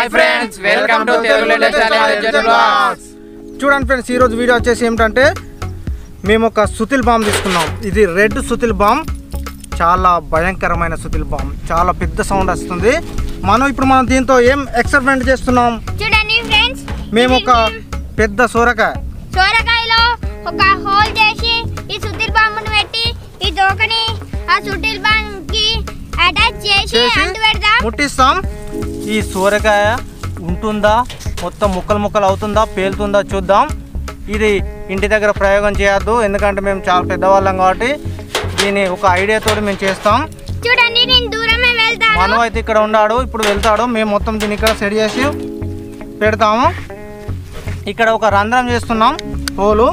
Hi friends welcome to Telugu latest channel vlogs చూడండి friends ఈరోజు video వచ్చేసి ఏమిటంటే మేము ఒక సుతిల్ బాంబ్ తీసుకున్నాం ఇది రెడ్ సుతిల్ బాంబ్ చాలా భయంకరమైన సుతిల్ బాంబ్ చాలా పెద్ద సౌండ్ వస్తుంది మనం ఇప్పుడు మనం దీంతో ఏం ఎక్స్పెరిమెంట్ చేస్తున్నాం చూడండి ఫ్రెండ్స్ మేము ఒక పెద్ద సోరకాయ సోరకాయలో ఒక హోల్ చేసి ఈ సుతిల్ బాంబును పెట్టి ఈ దోకని ఆ సుతిల్ బాంబ్ కి అటాచ్ చేసి చేసి అంటు పెడదాం ముట్టిస్తాం ఈ సోరకాయ ఉంటుందా మొత్తం ముక్కలు ముక్కలు అవుతుందా పేలుతుందా చూద్దాం ఇది ఇంటి దగ్గర ప్రయోగం చేయొద్దు ఎందుకంటే మేము చాలా పెద్దవాళ్ళం కాబట్టి దీని ఒక ఐడియాతో మేము చేస్తాం చూడండి నేను దూరమే వెళ్తాను మను అయితే ఇక్కడ ఉన్నాడు ఇప్పుడు వెళ్తాడు మేము మొత్తం దీన్ని ఇక్కడ సెట్ చేసి పెడతాము ఇక్కడ ఒక రంధ్రం చేస్తున్నాం హోలు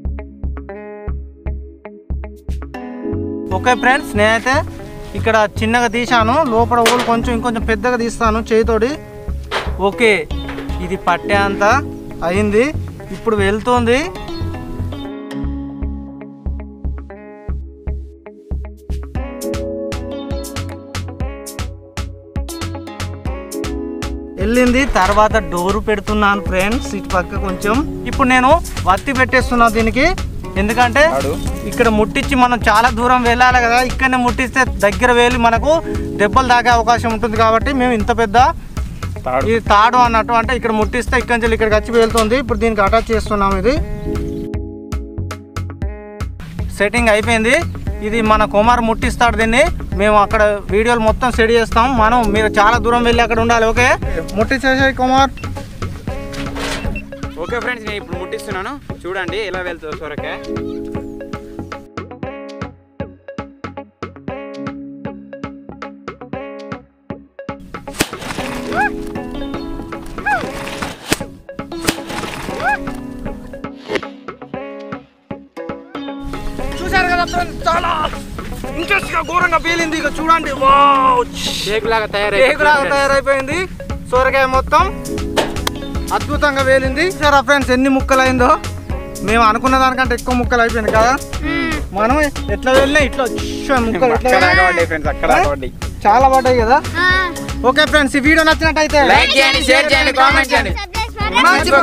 ఓకే ఫ్రెండ్స్ నేనైతే ఇక్కడ చిన్నగా తీశాను లోపల హోల్ కొంచెం ఇంకొంచెం పెద్దగా తీస్తాను చేయితోటి ఓకే ఇది పట్టే అంత అయింది ఇప్పుడు వెళ్తుంది వెళ్ళింది తర్వాత డోరు పెడుతున్నాను ఫ్రెండ్స్ ఇటు పక్క కొంచెం ఇప్పుడు నేను వత్తి పెట్టేస్తున్నా దీనికి ఎందుకంటే ఇక్కడ ముట్టించి మనం చాలా దూరం వెళ్ళాలి కదా ఇక్కడనే ముట్టిస్తే దగ్గర వెళ్ళి మనకు దెబ్బలు తాగే అవకాశం ఉంటుంది కాబట్టి మేము ఇంత పెద్ద ఇది తాడు అన్నట్టు అంటే ఇక్కడ ముట్టిస్తే ఇక్కడి నుంచి ఇక్కడికి వచ్చి వెళ్తుంది ఇప్పుడు దీనికి అటాచ్ చేస్తున్నాం ఇది సెట్టింగ్ అయిపోయింది ఇది మన కుమార్ ముట్టిస్తాడు దీన్ని మేము అక్కడ వీడియోలు మొత్తం సెట్ చేస్తాం మనం మీరు చాలా దూరం వెళ్ళి అక్కడ ఉండాలి ఓకే ముట్టించేసాయి కుమార్ ఓకే ఫ్రెండ్స్ నేను ఇప్పుడు ముట్టిస్తున్నాను చూడండి ఎలా వెళ్తుందో సొరకాయ చూసారు కదా ఫ్రెండ్స్ చాలా ఇంట్రెస్ట్ గా ఘోరంగా పేలింది ఇక చూడండి వావ్ షేక్ లాగా కేక్ లాగా తయారైపోయింది సోరకాయ మొత్తం అద్భుతంగా వేలింది సరే ఫ్రెండ్స్ ఎన్ని ముక్కలు అయిందో మేము అనుకున్న దానికంటే ఎక్కువ ముక్కలు అయిపోయింది కదా మనం ఎట్లా వెళ్ళినా ఇట్లా ష్ష్ అని ముక్కలు ఎట్లా వెళ్ళినా ఫ్రెండ్స్ అక్కడ పడ్డాయి. చాలా పడ్డాయి కదా ఆ, ఓకే ఫ్రెండ్స్ ఈ వీడియో నచ్చినట్టయితే లైక్ చేయండి షేర్ చేయండి కామెంట్ చేయండి సబ్స్క్రైబ్ చేసుకోండి. మంచి